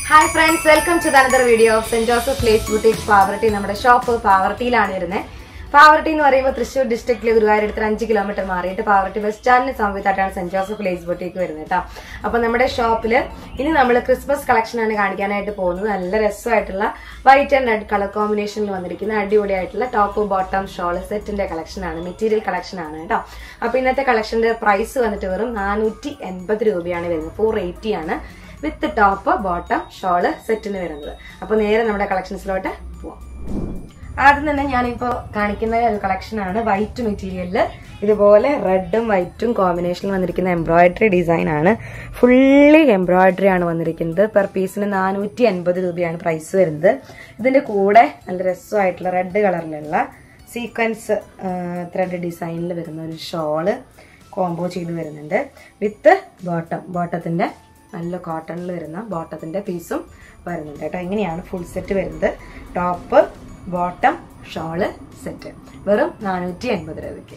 hi friends welcome to another video of Saint Joseph Place Boutique Pavaratty നമ്മുടെ shop പാവർട്ടിയിലാണ് വരുന്നത് പാവർട്ടി എന്ന് പറയുമ്പോൾ തൃശ്ശൂർ ഡിസ്ട്രിക്റ്റിലെ ഗുരുവായൂരടുത്ത് അഞ്ച് കിലോമീറ്റർ മാറിയിട്ട് പാവർട്ടി ബസ് സ്റ്റാൻഡിന് സമീപത്തായിട്ടാണ് സെന്റ് ജോസഫ് പ്ലേസ് ബുട്ടീക്ക് വരുന്നത് കേട്ടോ അപ്പൊ നമ്മുടെ ഷോപ്പിൽ ഇനി നമ്മൾ ക്രിസ്മസ് കളക്ഷൻ ആണ് കാണിക്കാനായിട്ട് പോകുന്നത് നല്ല രസമായിട്ടുള്ള വൈറ്റ് ആൻഡ് റെഡ് കളർ കോമ്പിനേഷനിൽ വന്നിരിക്കുന്ന അടിപൊളിയായിട്ടുള്ള ടോപ്പ് ബോട്ടം ഷോള് സെറ്റിന്റെ കളക്ഷൻ ആണ് മെറ്റീരിയൽ കളക്ഷൻ ആണ് കേട്ടോ അപ്പൊ ഇന്നത്തെ കളക്ഷന്റെ പ്രൈസ് വന്നിട്ട് വെറും നാനൂറ്റി എൺപത് രൂപയാണ് വരുന്നത് ഫോർ എയ്റ്റി ആണ് വിത്ത് ടോപ്പ് ബോട്ടം ഷോള് സെറ്റിന് വരുന്നത് അപ്പൊ നേരെ നമ്മുടെ കളക്ഷൻസിലോട്ട് പോവാം ആദ്യം തന്നെ ഞാനിപ്പോ കാണിക്കുന്ന ഒരു കളക്ഷൻ ആണ് വൈറ്റ് മെറ്റീരിയലില് ഇതുപോലെ റെഡും വൈറ്റും കോമ്പിനേഷനിൽ വന്നിരിക്കുന്ന എംബ്രോയിഡറി ഡിസൈൻ ആണ് ഫുള്ളി എംബ്രോയിഡറി ആണ് വന്നിരിക്കുന്നത് പെർ പീസിന് നാനൂറ്റി അൻപത് രൂപയാണ് പ്രൈസ് വരുന്നത് ഇതിന്റെ കൂടെ നല്ല രസമായിട്ടുള്ള റെഡ് കളറിലുള്ള സീക്വൻസ് ത്രെഡ് ഡിസൈനിൽ വരുന്ന ഒരു ഷോള് കോംബോ ചെയ്ത് വരുന്നുണ്ട് വിത്ത് ബോട്ടം ബോട്ടത്തിന്റെ നല്ല കോട്ടണിൽ വരുന്ന ബോട്ടത്തിന്റെ പീസും വരുന്നുണ്ട് കേട്ടോ ഇങ്ങനെയാണ് ഫുൾ സെറ്റ് വരുന്നത് ടോപ്പ് ബോട്ടം ഷോള് സെറ്റ് വെറും നാനൂറ്റി അൻപത് രൂപയ്ക്ക്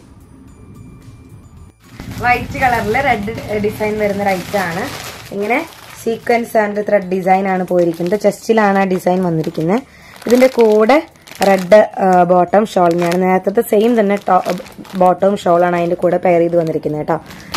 വൈറ്റ് കളറിൽ റെഡ് ഡിസൈൻ വരുന്ന റൈറ്റ് ആണ് ഇങ്ങനെ സീക്വൻസ് ആൻഡ് ത്രെഡ് ഡിസൈൻ ആണ് പോയിരിക്കുന്നത് ചെസ്റ്റിലാണ് ആ ഡിസൈൻ വന്നിരിക്കുന്നത് ഇതിന്റെ കൂടെ റെഡ് ബോട്ടം ഷോൾ ഞാൻ നേരത്തെ സെയിം തന്നെ ബോട്ടം ഷോളാണ് അതിന്റെ കൂടെ പെയർ ചെയ്ത് വന്നിരിക്കുന്നത് കേട്ടോ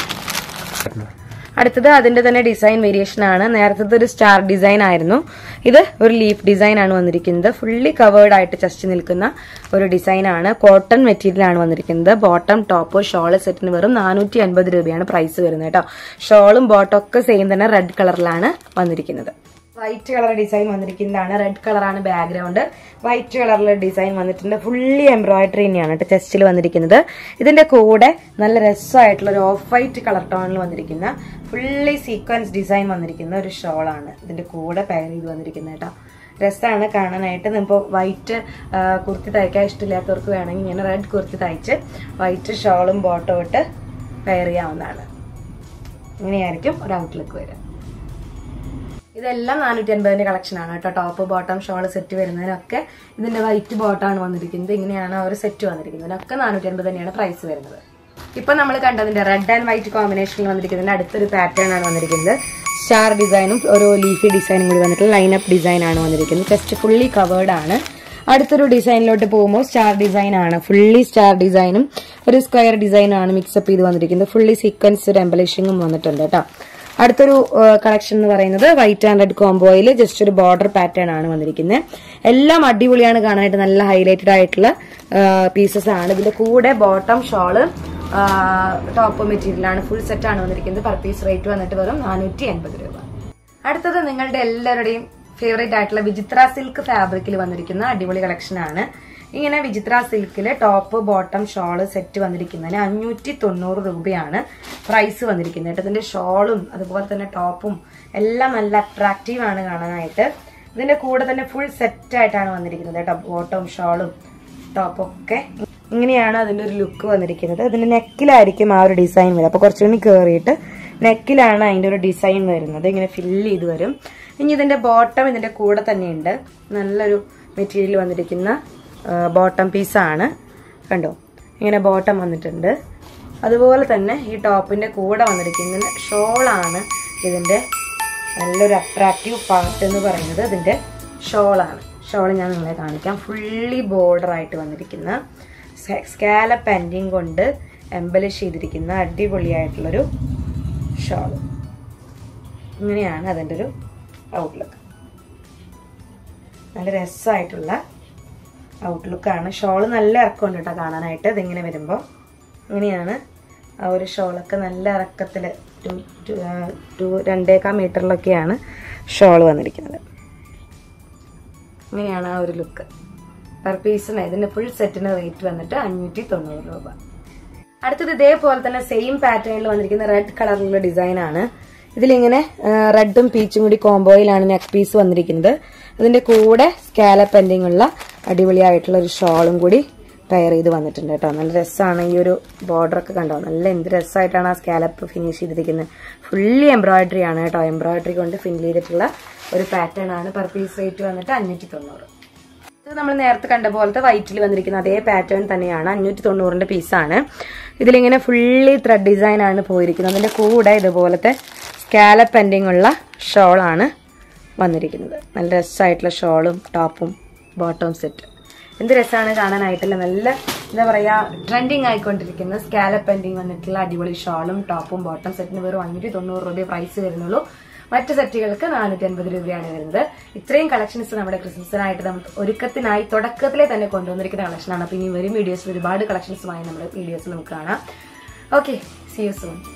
അടുത്തത് അതിന്റെ തന്നെ ഡിസൈൻ വേരിയേഷൻ ആണ് നേരത്തെ ഒരു സ്റ്റാർ ഡിസൈൻ ആയിരുന്നു ഇത് ഒരു ലീഫ് ഡിസൈൻ ആണ് വന്നിരിക്കുന്നത് ഫുള്ളി കവേർഡ് ആയിട്ട് ചസ്റ്റ് നിൽക്കുന്ന ഒരു ഡിസൈൻ ആണ് കോട്ടൺ മെറ്റീരിയൽ ആണ് വന്നിരിക്കുന്നത് ബോട്ടം ടോപ്പ് ഷോള് സെറ്റിന് വെറും നാനൂറ്റി അൻപത് രൂപയാണ് പ്രൈസ് വരുന്നത് കേട്ടോ ഷോളും ബോട്ടം ഒക്കെ സെയിം തന്നെ റെഡ് കളറിലാണ് വന്നിരിക്കുന്നത് വൈറ്റ് കളർ ഡിസൈൻ വന്നിരിക്കുന്നതാണ് റെഡ് കളറാണ് ബാക്ക്ഗ്രൗണ്ട് വൈറ്റ് കളറിലെ ഡിസൈൻ വന്നിട്ടുണ്ട് ഫുള്ളി എംബ്രോയിഡറി തന്നെയാണ് കേട്ടോ ചെസ്റ്റിൽ വന്നിരിക്കുന്നത് ഇതിന്റെ കൂടെ നല്ല രസമായിട്ടുള്ള ഒരു ഓഫ് വൈറ്റ് കളർ ടോണിൽ വന്നിരിക്കുന്ന ഫുള്ളി സീക്വൻസ് ഡിസൈൻ വന്നിരിക്കുന്ന ഒരു ഷോളാണ് ഇതിന്റെ കൂടെ പെയർ ചെയ്ത് വന്നിരിക്കുന്നത് കേട്ടോ രസമാണ് കാണാനായിട്ട് ഇപ്പോൾ വൈറ്റ് കുർത്തി തയ്ക്കാൻ ഇഷ്ടമില്ലാത്തവർക്ക് വേണമെങ്കിൽ ഇങ്ങനെ റെഡ് കുർത്തി തയ്ച്ച് വൈറ്റ് ഷോളും ബോട്ടോ ഇട്ട് പെയർ ചെയ്യാവുന്നതാണ് ഇങ്ങനെയായിരിക്കും ഒരു ഔട്ട്ലുക്ക് വരിക ഇതെല്ലാം നാനൂറ്റി അൻപതിന്റെ കളക്ഷൻ ആണ് കേട്ടോ ടോപ്പ് ബോട്ടം ഷോൾ സെറ്റ് വരുന്നതിനൊക്കെ ഇതിന്റെ വൈറ്റ് ബോട്ടമാണ് വന്നിരിക്കുന്നത് ഇങ്ങനെയാണ് ആ ഒരു സെറ്റ് വന്നിരിക്കുന്നത് ഇതിനൊക്കെ നാനൂറ്റി അൻപത് തന്നെയാണ് പ്രൈസ് വരുന്നത് ഇപ്പൊ നമ്മൾ കണ്ടതിന്റെ റെഡ് ആൻഡ് വൈറ്റ് കോമ്പിനേഷനിൽ വന്നിരിക്കുന്നതിന്റെ അടുത്തൊരു പാറ്റേൺ ആണ് വന്നിരിക്കുന്നത് സ്റ്റാർ ഡിസൈനും ഒരു ലീഫി ഡിസൈനും കൂടി വന്നിട്ട് ലൈനപ്പ് ഡിസൈൻ ആണ് വന്നിരിക്കുന്നത് ജസ്റ്റ് ഫുള്ളി കവേർഡ് ആണ് അടുത്തൊരു ഡിസൈനിലോട്ട് പോകുമ്പോൾ സ്റ്റാർ ഡിസൈൻ ആണ് ഫുള്ളി സ്റ്റാർ ഡിസൈനും ഒരു സ്ക്വയർ ഡിസൈനും ആണ് മിക്സപ്പ് ചെയ്ത് വന്നിരിക്കുന്നത് ഫുള്ളി സീക്വൻസ് ഒരു എംബലിഷിങ്ങും വന്നിട്ടുണ്ട് കേട്ടോ അടുത്തൊരു കളക്ഷൻ എന്ന് പറയുന്നത് വൈറ്റ് ആൻഡ് റെഡ് കോംബോയിൽ ജസ്റ്റ് ഒരു ബോർഡർ പാറ്റേൺ ആണ് വന്നിരിക്കുന്നത് എല്ലാം അടിപൊളിയാണ് കാണാനായിട്ട് നല്ല ഹൈലൈറ്റഡ് ആയിട്ടുള്ള പീസസ് ആണ് ഇതിന്റെ കൂടെ ബോട്ടം ഷോള് ടോപ്പ് മെറ്റീരിയൽ ആണ് ഫുൾ സെറ്റ് ആണ് വന്നിരിക്കുന്നത് പെർ പീസ് റേറ്റ് വന്നിട്ട് വെറും നാനൂറ്റി എൺപത് രൂപ അടുത്തത് നിങ്ങളുടെ എല്ലാവരുടെയും ഫേവറേറ്റ് ആയിട്ടുള്ള വിചിത്ര സിൽക്ക് ഫാബ്രിക്കിൽ വന്നിരിക്കുന്ന അടിപൊളി കളക്ഷൻ ആണ് ഇങ്ങനെ വിചിത്ര സിൽക്കിൽ ടോപ്പ് ബോട്ടം ഷോള് സെറ്റ് വന്നിരിക്കുന്നതിന് അഞ്ഞൂറ്റി തൊണ്ണൂറ് രൂപയാണ് പ്രൈസ് വന്നിരിക്കുന്നത് കേട്ടോ ഇതിന്റെ ഷോളും അതുപോലെ തന്നെ ടോപ്പും എല്ലാം നല്ല അട്രാക്റ്റീവ് ആണ് കാണാനായിട്ട് ഇതിന്റെ കൂടെ തന്നെ ഫുൾ സെറ്റ് ആയിട്ടാണ് വന്നിരിക്കുന്നത് കേട്ടോ ബോട്ടവും ഷോളും ടോപ്പും ഒക്കെ ഇങ്ങനെയാണ് അതിന്റെ ഒരു ലുക്ക് വന്നിരിക്കുന്നത് ഇതിന്റെ നെക്കിലായിരിക്കും ആ ഒരു ഡിസൈൻ വരും അപ്പൊ കുറച്ചുകൂടി കയറിയിട്ട് നെക്കിലാണ് അതിന്റെ ഒരു ഡിസൈൻ വരുന്നത് ഇങ്ങനെ ഫില്ല് ചെയ്ത് വരും ഇനി ഇതിന്റെ ബോട്ടം ഇതിന്റെ കൂടെ തന്നെയുണ്ട് നല്ലൊരു മെറ്റീരിയൽ വന്നിരിക്കുന്ന ബോട്ടം പീസാണ് കണ്ടോ ഇങ്ങനെ ബോട്ടം വന്നിട്ടുണ്ട് അതുപോലെ തന്നെ ഈ ടോപ്പിന്റെ കൂടെ വന്നിരിക്കുന്ന ഷോളാണ് ഇതിന്റെ നല്ലൊരു അട്രാക്റ്റീവ് പാർട്ട് എന്ന് പറയുന്നത് ഇതിന്റെ ഷോളാണ് ഷോൾ ഞാൻ നിങ്ങളെ കാണിക്കാം ഫുള്ളി ബോർഡർ ആയിട്ട് വന്നിരിക്കുന്ന സ്കാലപ്പ് പെൻഡിങ് കൊണ്ട് എംബലിഷ് ചെയ്തിരിക്കുന്ന അടിപൊളിയായിട്ടുള്ളൊരു ഷോള് ഇങ്ങനെയാണ് അതിൻ്റെ ഒരു ഔട്ട്ലുക്ക് നല്ല രസമായിട്ടുള്ള ഔട്ട്ലുക്കാണ് ഷോള് നല്ല ഇറക്കമുണ്ട് കേട്ടോ കാണാനായിട്ട് ഇതിങ്ങനെ വരുമ്പോൾ ഇങ്ങനെയാണ് ആ ഒരു ഷോളൊക്കെ നല്ല ഇറക്കത്തിൽ ടു ടു രണ്ടേക്കാൽ മീറ്ററിലൊക്കെയാണ് ഷോൾ വന്നിരിക്കുന്നത് ഇങ്ങനെയാണ് ആ ഒരു ലുക്ക് പെർ പീസിന് ഇതിന്റെ ഫുൾ സെറ്റിന് റേറ്റ് വന്നിട്ട് അഞ്ഞൂറ്റി തൊണ്ണൂറ് രൂപ അടുത്തത് ഇതേപോലെ തന്നെ സെയിം പാറ്റേണിൽ വന്നിരിക്കുന്ന റെഡ് കളറിലുള്ള ഡിസൈൻ ആണ് ഇതിലിങ്ങനെ റെഡും പീച്ചും കൂടി കോംബോയിലാണ് നെക്ക് പീസ് വന്നിരിക്കുന്നത് അതിന്റെ കൂടെ സ്കാലപ്പ് പെൻഡിങ് ഉള്ള അടിപൊളിയായിട്ടുള്ള ഒരു ഷോളും കൂടി പെയർ ചെയ്ത് വന്നിട്ടുണ്ട് കേട്ടോ നല്ല രസമാണ് ഈ ഒരു ബോർഡർ ഒക്കെ കണ്ടോ നല്ല എന്ത് രസമായിട്ടാണ് ആ സ്കാലപ്പ് ഫിനിഷ് ചെയ്തിരിക്കുന്നത് ഫുള്ളി എംബ്രോയിഡറി ആണ് കേട്ടോ എംബ്രോയിഡറി കൊണ്ട് ഫിനിൽ ചെയ്തിട്ടുള്ള ഒരു പാറ്റേൺ ആണ് പെർ പീസ് റേറ്റ് വന്നിട്ട് അഞ്ഞൂറ്റി തൊണ്ണൂറ് ഇത് നമ്മൾ നേരത്തെ കണ്ട പോലത്തെ വൈറ്റിൽ വന്നിരിക്കുന്ന അതേ പാറ്റേൺ തന്നെയാണ് അഞ്ഞൂറ്റി തൊണ്ണൂറിന്റെ പീസാണ് ഇതിലിങ്ങനെ ഫുള്ളി ത്രെഡ് ഡിസൈൻ ആണ് പോയിരിക്കുന്നത് അതിന്റെ കൂടെ ഇതുപോലത്തെ സ്കാലപ്പ് പെൻഡിങ് ഉള്ള ഷോളാണ് വന്നിരിക്കുന്നത് നല്ല രസമായിട്ടുള്ള ഷോളും ടോപ്പും ബോട്ടവും സെറ്റ് എന്ത് രസമാണ് കാണാനായിട്ടല്ല നല്ല എന്താ പറയാ ട്രെൻഡിങ് ആയിക്കൊണ്ടിരിക്കുന്ന സ്കാലപ്പ് പെൻഡിങ് വന്നിട്ടുള്ള അടിപൊളി ഷോളും ടോപ്പും ബോട്ടം സെറ്റിന് വെറും അഞ്ഞൂറ്റി തൊണ്ണൂറ് രൂപ പ്രൈസ് വരുന്നുള്ളൂ മറ്റു സെറ്റുകൾക്ക് നാനൂറ്റി അൻപത് രൂപയാണ് വരുന്നത് ഇത്രയും കളക്ഷൻസ് നമ്മുടെ ക്രിസ്മസിനായിട്ട് നമ്മൾ ഒരുക്കത്തിനായി തുടക്കത്തിലെ തന്നെ കൊണ്ടുവന്നിരിക്കുന്ന കളക്ഷനാണ് അപ്പൊ ഇനി വരും വീഡിയോസിൽ ഒരുപാട് കളക്ഷൻസുമായി നമ്മുടെ വീഡിയോസ് നമുക്ക് കാണാം ഓക്കെ സി യു സൂൺ